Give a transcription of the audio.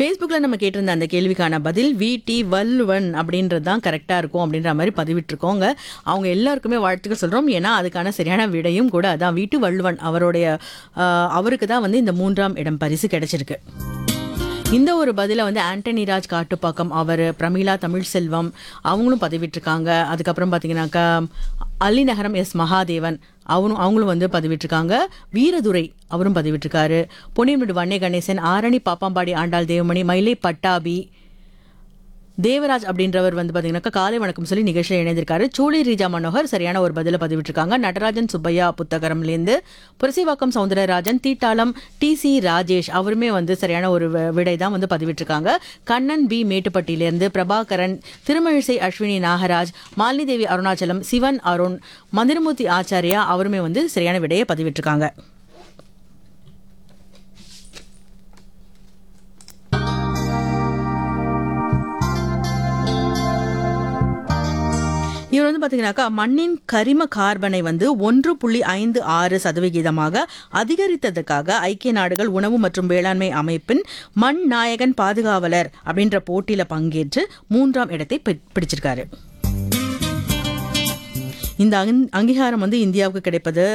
ஃபேஸ்புக்கில் நம்ம கேட்டிருந்த அந்த கேள்விக்கான பதில் விடி வல்லுவன் அப்படின்றது தான் கரெக்டாக இருக்கும் அப்படின்ற மாதிரி பதிவிட்டிருக்கோங்க அவங்க எல்லாருக்குமே வாழ்த்துக்கள் சொல்கிறோம் ஏன்னா அதுக்கான சரியான விடையும் கூட அதான் வீட்டு வள்ளுவன் அவருடைய ஆஹ், அவருக்கு தான் வந்து இந்த மூன்றாம் இடம் பரிசு கிடைச்சிருக்கு இந்த ஒரு பதிலை வந்து ஆண்டனி ராஜ் காட்டுப்பாக்கம் அவர் பிரமீளா தமிழ் செல்வம் அவங்களும் பதிவிட்டிருக்காங்க அதுக்கப்புறம் பார்த்தீங்கன்னாக்கா அல்லிநகரம் எஸ் மகாதேவன் அவரும் அவங்களும் வந்து பதிவிட்டிருக்காங்க வீரதுரை அவரும் பதிவிட்டிருக்காரு பொன்னியமிடு வன்னே கணேசன் ஆரணி பாப்பாம்பாடி ஆண்டாள் தேவமணி மயிலை பட்டாபி தேவராஜ் அப்படின்றவர் வந்து பார்த்தீங்கன்னாக்கா காலை வணக்கம் சொல்லி நிகழ்ச்சியில் இணைந்திருக்காரு சூளி ரீஜா மனோகர் சரியான ஒரு பதிலை பதிவிட்டிருக்காங்க நடராஜன் சுப்பையா புத்தகரம்லேருந்து புரசிவாக்கம் சவுந்தரராஜன் தீட்டாளம் டி சி ராஜேஷ் அவருமே வந்து சரியான ஒரு வி- விடை தான் வந்து பதிவிட்டிருக்காங்க கண்ணன் பி மேட்டுப்பட்டியிலேருந்து பிரபாகரன் திருமழிசை அஸ்வினி நாகராஜ் மாலினி தேவி அருணாச்சலம் சிவன் அருண் மந்திரமூர்த்தி ஆச்சாரியா அவருமே வந்து சரியான விடையை பதிவிட்டிருக்காங்க இவர் வந்து பார்த்தீங்கன்னாக்கா மண்ணின் கரிம கார்பனை வந்து ஒன்று புள்ளி ஐந்து ஆறு சதவிகிதமாக அதிகரித்ததுக்காக ஐக்கிய நாடுகள் உணவு மற்றும் வேளாண்மை அமைப்பின் மண் நாயகன் பாதுகாவலர் அப்படின்ற போட்டியில பங்கேற்று மூன்றாம் இடத்தை பி- பிடிச்சிருக்காரு இந்த அங்கீ- அங்கீகாரம் வந்து இந்தியாவுக்கு கிடைப்பது